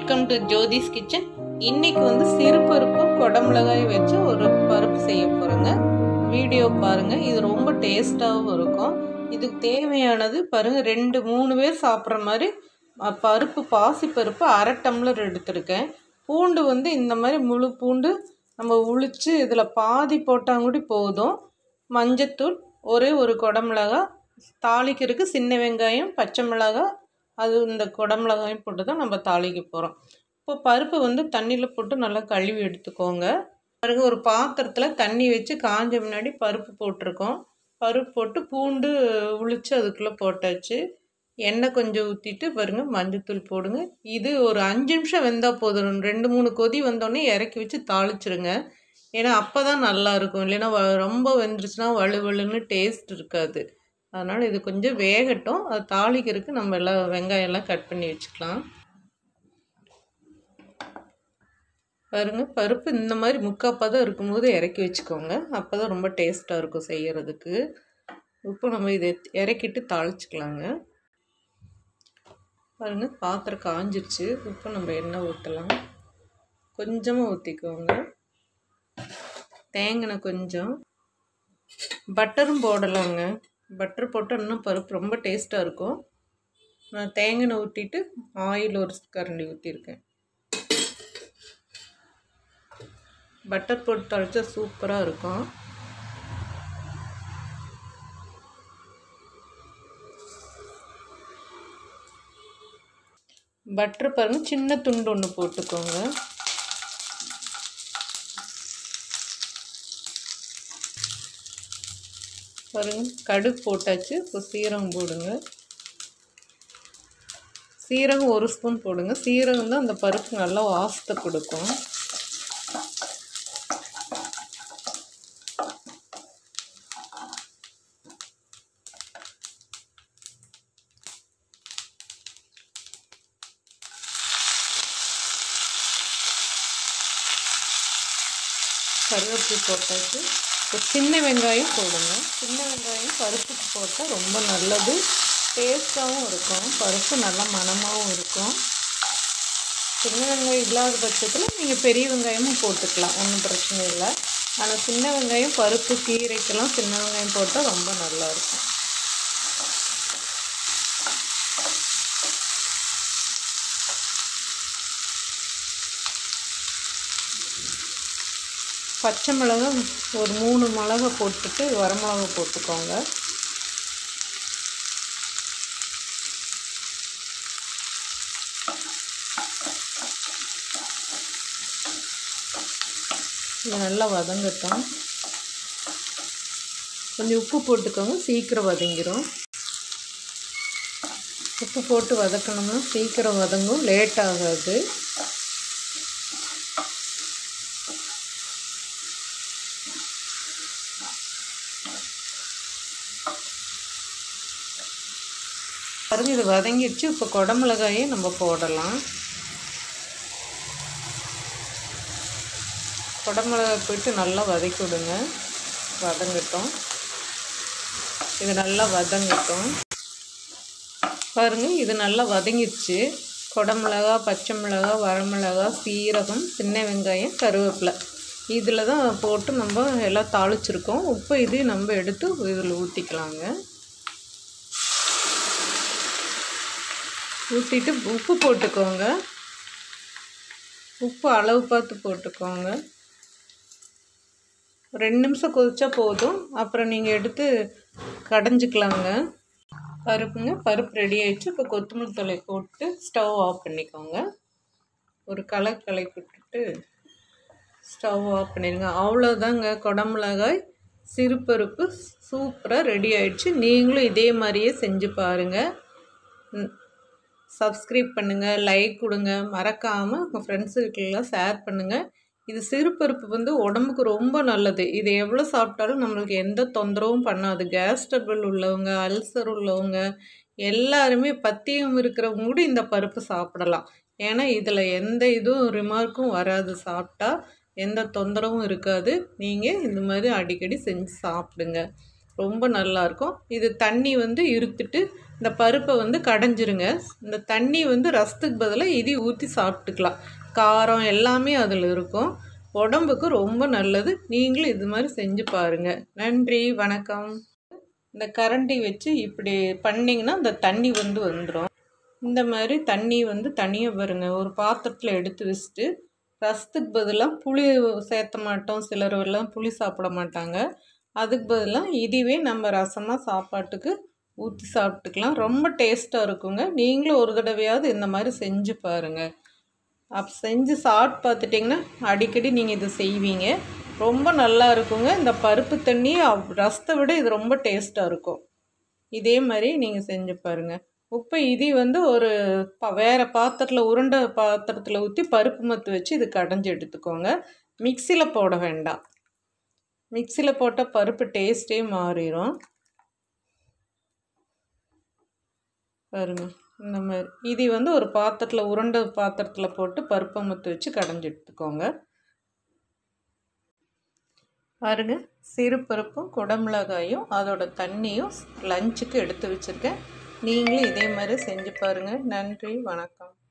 welcome to Jothi's kitchen இன்னைக்கு வந்து சிறு பருப்பு குடமிளகாய் வச்சு ஒரு பருப்பு செய்ய போகிறேங்க வீடியோ பாருங்க இது ரொம்ப டேஸ்ட்டாகவும் இருக்கும் இதுக்கு தேவையானது பாருங்க ரெண்டு மூணு பேர் சாப்பிட்ற மாதிரி அஹ், பருப்பு பாசி பருப்பு அரை டம்ளர் எடுத்திருக்கேன் பூண்டு வந்து இந்த மாதிரி முழு பூண்டு நம்ம உளிச்சு இதில் பாதி போட்டால் கூட போதும் மஞ்சத்தூள் ஒரே ஒரு குடமிளகா தாளிக்கிறதுக்கு சின்ன வெங்காயம் பச்சை மிளகாய் அது இந்த குடமிளகாயும் போட்டு தான் நம்ம தாளிக்க போகிறோம் இப்போ பருப்பு வந்து தண்ணியில் போட்டு நல்லா கழுவி எடுத்துக்கோங்க பிறகு ஒரு பாத்திரத்தில் தண்ணி வச்சு காஞ்ச முன்னாடி பருப்பு போட்டிருக்கோம் பருப்பு போட்டு பூண்டு உளிச்சு அதுக்குள்ளே போட்டாச்சு எண்ணெய் கொஞ்சம் ஊற்றிட்டு பாருங்க மஞ்சத்தூள் போடுங்க இது ஒரு அஞ்சு நிமிஷம் வெந்தால் போதும் ரெண்டு மூணு கொதி வந்தோடனே இறக்கி வச்சு தாளிச்சிருங்க ஏன்னா அப்போ தான் நல்லா இருக்கும் இல்லைன்னா வ- ரொம்ப வெந்துருச்சுன்னா வலுவலுன்னு டேஸ்ட் இருக்காது அதனால் இது கொஞ்சம் வேகட்டும் அது தாளிக்கிறதுக்கு நம்ம எல்லாம் வெங்காயம் எல்லாம் கட் பண்ணி வச்சுக்கலாம் பாருங்க பருப்பு இந்த மாதிரி முக்காப்பதம் இருக்கும்போது இறக்கி வச்சுக்கோங்க அப்போ தான் ரொம்ப டேஸ்ட்டாக இருக்கும் செய்யறதுக்கு இப்போ நம்ம இதை இறக்கிட்டு தாளிச்சுக்கலாங்க பாருங்க பாத்திரம் காஞ்சிருச்சு இப்போ நம்ம எண்ணெய் ஊற்றலாம் கொஞ்சமாக ஊற்றிக்கோங்க தேங்கின கொஞ்சம் பட்டரும் போடலாங்க பட்டர் போட்டால் இன்னும் பருப்பு ரொம்ப டேஸ்ட்டாக இருக்கும் நான் தேங்காய் ஊற்றிட்டு ஆயில் ஒரு கரண்டி ஊற்றிருக்கேன் பட்டர் போட்டு தழிச்சா சூப்பராக இருக்கும் பட்டர் பாருங்க சின்ன துண்டு ஒன்று போட்டுக்கோங்க பாருங்க கடுகு போட்டாச்சு இப்போ சீரகம் போடுங்க சீரகம் ஒரு ஸ்பூன் போடுங்க சீரகம் தான் அந்த பருப்பு நல்லா வாசத்தை கொடுக்கும் கருவேப்பிலை போட்டாச்சு இப்போ சின்ன வெங்காயம் போடுங்க சின்ன வெங்காயம் பருப்புக்கு போட்டால் ரொம்ப நல்லது டேஸ்ட்டாகவும் இருக்கும் பருப்பு நல்லா மணமாகவும் இருக்கும் சின்ன வெங்காயம் இல்லாத பட்சத்தில் நீங்கள் பெரிய வெங்காயமும் போட்டுக்கலாம் ஒன்றும் பிரச்சனை இல்லை ஆனால் சின்ன வெங்காயம் பருப்பு கீரைக்கெல்லாம் சின்ன வெங்காயம் போட்டால் ரொம்ப நல்லா இருக்கும் பச்சை மிளகா ஒரு மூணு மிளகா போட்டுட்டு வரமிளகா போட்டுக்கோங்க இது நல்லா வதங்கட்டும் கொஞ்சம் உப்பு போட்டுக்கோங்க சீக்கிரம் வதங்கிரும் உப்பு போட்டு வதக்கணும்னா சீக்கிரம் வதங்கும் லேட் ஆகாது பாருங்க இது வதங்கிடுச்சு இப்போ குடமிளகாயை நம்ம போடலாம் குடமிளகாய் போயிட்டு நல்லா வதக்கி விடுங்க வதங்கட்டும் இது நல்லா வதங்கட்டும் பாருங்க இது நல்லா வதங்கிடுச்சு குடமிளகா பச்சை மிளகா வரமிளகா சீரகம் சின்ன வெங்காயம் கருவேப்பிலை இதில் தான் போட்டு நம்ம எல்லாம் தாளிச்சிருக்கோம் உப்பு இது நம்ம எடுத்து இதில் ஊற்றிக்கலாங்க ஊற்றிட்டு உப்பு போட்டுக்கோங்க உப்பு அளவு பார்த்து போட்டுக்கோங்க ரெண்டு நிமிஷம் கொதிச்சா போதும் அப்புறம் நீங்கள் எடுத்து கடைஞ்சிக்கலாங்க பருப்புங்க பருப்பு ரெடி ஆயிடுச்சு இப்போ கொத்தமல்லி தழை போட்டு ஸ்டவ் ஆஃப் பண்ணிக்கோங்க ஒரு களை களை விட்டுட்டு ஸ்டவ் ஆஃப் பண்ணிடுங்க அவ்வளோதாங்க குடமிளகாய் சிறுபருப்பு சூப்பராக ரெடி ஆயிடுச்சு நீங்களும் இதே மாதிரியே செஞ்சு பாருங்கள் சப்ஸ்கிரைப் பண்ணுங்கள் லைக் கொடுங்க மறக்காமல் உங்கள் ஃப்ரெண்ட்ஸுக்கெல்லாம் ஷேர் பண்ணுங்கள் இது சிறுபருப்பு வந்து உடம்புக்கு ரொம்ப நல்லது இது எவ்வளோ சாப்பிட்டாலும் நம்மளுக்கு எந்த தொந்தரவும் பண்ணாது கேஸ் ட்ரபிள் உள்ளவங்க அல்சர் உள்ளவங்க எல்லாருமே பத்தியம் இருக்கிறவங்க கூட இந்த பருப்பு சாப்பிடலாம் ஏன்னா இதில் எந்த இதுவும் ரிமார்க்கும் வராது சாப்பிட்டா எந்த தொந்தரவும் இருக்காது நீங்கள் இந்த மாதிரி அடிக்கடி செஞ்சு சாப்பிடுங்க ரொம்ப நல்லாயிருக்கும் இது தண்ணி வந்து இருத்துட்டு இந்த பருப்பை வந்து கடைஞ்சிருங்க இந்த தண்ணி வந்து ரசத்துக்கு பதிலாக இதி ஊற்றி சாப்பிட்டுக்கலாம் காரம் எல்லாமே அதில் இருக்கும் உடம்புக்கு ரொம்ப நல்லது நீங்களும் இது மாதிரி செஞ்சு பாருங்கள் நன்றி வணக்கம் இந்த கரண்டி வச்சு இப்படி பண்ணிங்கன்னா இந்த தண்ணி வந்து வந்துடும் இந்த மாதிரி தண்ணி வந்து தனியாக வருங்க ஒரு பாத்திரத்தில் எடுத்து வச்சுட்டு ரசத்துக்கு பதிலாக புளி சேர்த்த மாட்டோம் சிலர் எல்லாம் புளி சாப்பிட மாட்டாங்க அதுக்கு பதிலாக இதுவே நம்ம ரசமாக சாப்பாட்டுக்கு ஊற்றி சாப்பிட்டுக்கலாம் ரொம்ப டேஸ்ட்டாக இருக்குங்க நீங்களும் ஒரு தடவையாவது இந்த மாதிரி செஞ்சு பாருங்கள் அப் செஞ்சு சாப்பிட்டு பார்த்துட்டிங்கன்னா அடிக்கடி நீங்கள் இது செய்வீங்க ரொம்ப நல்லா இருக்குங்க இந்த பருப்பு தண்ணி ரசத்தை விட இது ரொம்ப டேஸ்ட்டாக இருக்கும் இதே மாதிரி நீங்கள் செஞ்சு பாருங்கள் உப்பு இது வந்து ஒரு ப வேறு பாத்திரத்தில் உருண்டை பாத்திரத்தில் ஊற்றி பருப்பு மத்து வச்சு இது கடைஞ்சி எடுத்துக்கோங்க மிக்சியில் போட வேண்டாம் மிக்சியில் போட்டால் பருப்பு டேஸ்ட்டே மாறிடும் பாருங்க இந்த மாதிரி இது வந்து ஒரு பாத்திரத்தில் உருண்டை பாத்திரத்தில் போட்டு பருப்பை மத்து வச்சு கடைஞ்சி எடுத்துக்கோங்க பாருங்க சிறுபருப்பும் குடமிளகாயும் அதோட தண்ணியும் லஞ்சுக்கு எடுத்து வச்சுருக்கேன் நீங்களும் இதே மாதிரி செஞ்சு பாருங்கள் நன்றி வணக்கம்